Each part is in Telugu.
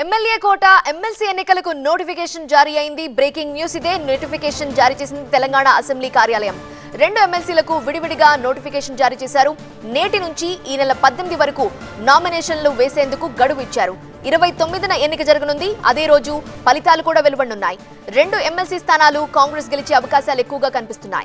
ఎమ్మెల్యే కోట ఎమ్మెల్సీ ఎన్నికలకు నోటిఫికేషన్ జారీ అయింది బ్రేకింగ్ న్యూస్ ఇదే నోటిఫికేషన్ జారీ చేసింది తెలంగాణ అసెంబ్లీ కార్యాలయం రెండు ఎమ్మెల్సీలకు విడివిడిగా నోటిఫికేషన్ జారీ చేశారు నేటి నుంచి ఈ నెల పద్దెనిమిది వరకు నామినేషన్లు వేసేందుకు గడువు ఇచ్చారు ఇరవై తొమ్మిదిన ఎన్నిక జరగనుంది అదే రోజు ఫలితాలు కూడా వెలువడనున్నాయి రెండు ఎమ్మెల్సీ స్థానాలు కాంగ్రెస్ గెలిచే అవకాశాలు ఎక్కువగా కనిపిస్తున్నాయి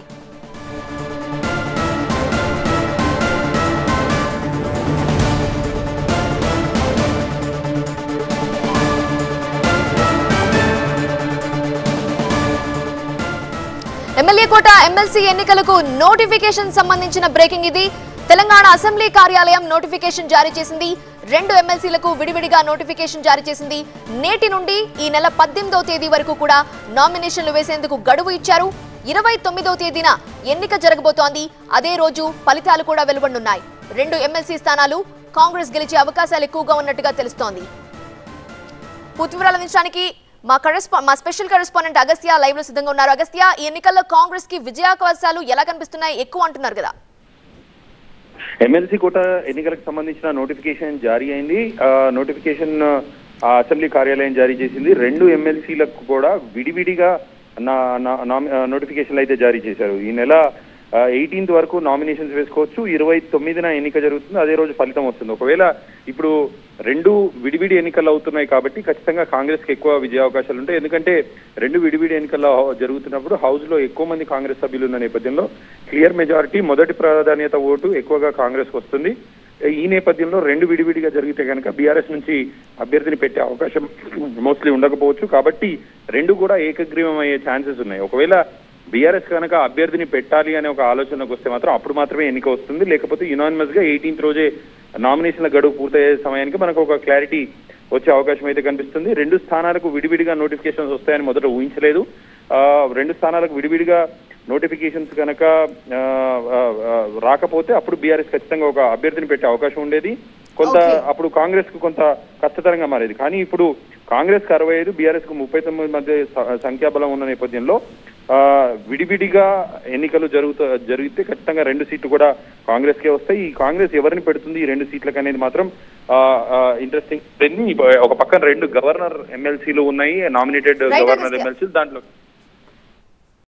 ఎమ్మెల్యే కోట ఎమ్మెల్సీ ఎన్నికలకు నోటిఫికేషన్ సంబంధించిన బ్రేకింగ్ ఇది తెలంగాణ అసెంబ్లీ కార్యాలయం నోటిఫికేషన్ జారీ చేసింది రెండు ఎమ్మెల్సీలకు విడివిడిగా నోటిఫికేషన్ జారీ చేసింది నేటి నుండి ఈ నెల పద్దెనిమిదవ తేదీ వరకు కూడా నామినేషన్లు వేసేందుకు గడువు ఇచ్చారు ఇరవై తొమ్మిదవ తేదీన ఎన్నిక జరగబోతోంది అదే రోజు ఫలితాలు కూడా వెలువడనున్నాయి రెండు ఎమ్మెల్సీ స్థానాలు కాంగ్రెస్ గెలిచే అవకాశాలు ఎక్కువగా ఉన్నట్టుగా తెలుస్తోంది పూర్తి వివరాలు అందించడానికి మా కరెస్పా మా స్పెషల్ కరెస్పాండెంట్ అగస్త్య లైవ్ లో సిద్ధంగా ఉన్నారు అగస్త్య ఈ ఎన్నికల్లో కాంగ్రెస్ కి విజయావకాశాలు ఎలా కనిపిస్తున్నాయి ఎక్కువ అంటున్నారు కదా ఎమ్మెల్సీ కోట ఎన్నికలకు సంబంధించిన నోటిఫికేషన్ జారీ అయింది ఆ నోటిఫికేషన్ ఆ అసెంబ్లీ కార్యాలయం జారీ చేసింది రెండు ఎమ్మెల్సీలకు కూడా విడివిడిగా నా నా- నామి- ఆ, నోటిఫికేషన్లు అయితే జారీ చేశారు ఈ నెల ఎయిటీన్త్ వరకు నామినేషన్స్ వేసుకోవచ్చు ఇరవై తొమ్మిదిన ఎన్నిక జరుగుతుంది అదే రోజు ఫలితం వస్తుంది ఒకవేళ ఇప్పుడు రెండు విడివిడి ఎన్నికలు అవుతున్నాయి కాబట్టి ఖచ్చితంగా కాంగ్రెస్ కి ఎక్కువ విజయ అవకాశాలు ఉంటాయి ఎందుకంటే రెండు విడివిడి ఎన్నికల్లో జరుగుతున్నప్పుడు హౌస్ లో ఎక్కువ మంది కాంగ్రెస్ సభ్యులు ఉన్న నేపథ్యంలో క్లియర్ మెజారిటీ మొదటి ప్రాధాన్యత ఓటు ఎక్కువగా కాంగ్రెస్ వస్తుంది ఈ నేపథ్యంలో రెండు విడివిడిగా జరిగితే కనుక బీఆర్ఎస్ నుంచి అభ్యర్థిని పెట్టే అవకాశం మోస్ట్లీ ఉండకపోవచ్చు కాబట్టి రెండు కూడా ఏకగ్రీవం అయ్యే ఛాన్సెస్ ఉన్నాయి ఒకవేళ బీఆర్ఎస్ కనుక అభ్యర్థిని పెట్టాలి అనే ఒక ఆలోచనకు వస్తే మాత్రం అప్పుడు మాత్రమే ఎన్నిక వస్తుంది లేకపోతే యునానిమస్ గా ఎయిటీన్త్ రోజే నామినేషన్ల గడువు పూర్తయ్యే సమయానికి మనకు ఒక క్లారిటీ వచ్చే అవకాశం అయితే కనిపిస్తుంది రెండు స్థానాలకు విడివిడిగా నోటిఫికేషన్స్ వస్తాయని మొదట ఊహించలేదు ఆ, రెండు స్థానాలకు విడివిడిగా నోటిఫికేషన్స్ కనుక ఆ, ఆ, ఆ, రాకపోతే అప్పుడు బీఆర్ఎస్ ఖచ్చితంగా ఒక అభ్యర్థిని పెట్టే అవకాశం ఉండేది కొంత Okay. అప్పుడు కాంగ్రెస్ కు కొంత కష్టతరంగా మారేది కానీ ఇప్పుడు కాంగ్రెస్ కు అరవై ఐదు బీఆర్ఎస్ కు ముప్పై తొమ్మిది మధ్య స- సంఖ్యాబలం ఉన్న నేపథ్యంలో ఆ, విడివిడిగా ఎన్నికలు జరుగుతా జరిగితే ఖచ్చితంగా రెండు సీట్లు కూడా కాంగ్రెస్ కే వస్తాయి ఈ కాంగ్రెస్ ఎవరిని పెడుతుంది ఈ రెండు సీట్లకు అనేది మాత్రం ఇంట్రెస్టింగ్ ఒక పక్కన రెండు గవర్నర్ ఎమ్మెల్సీలు ఉన్నాయి నామినేటెడ్ Right, గవర్నర్ Agastya. ఎమ్మెల్సీలు దాంట్లో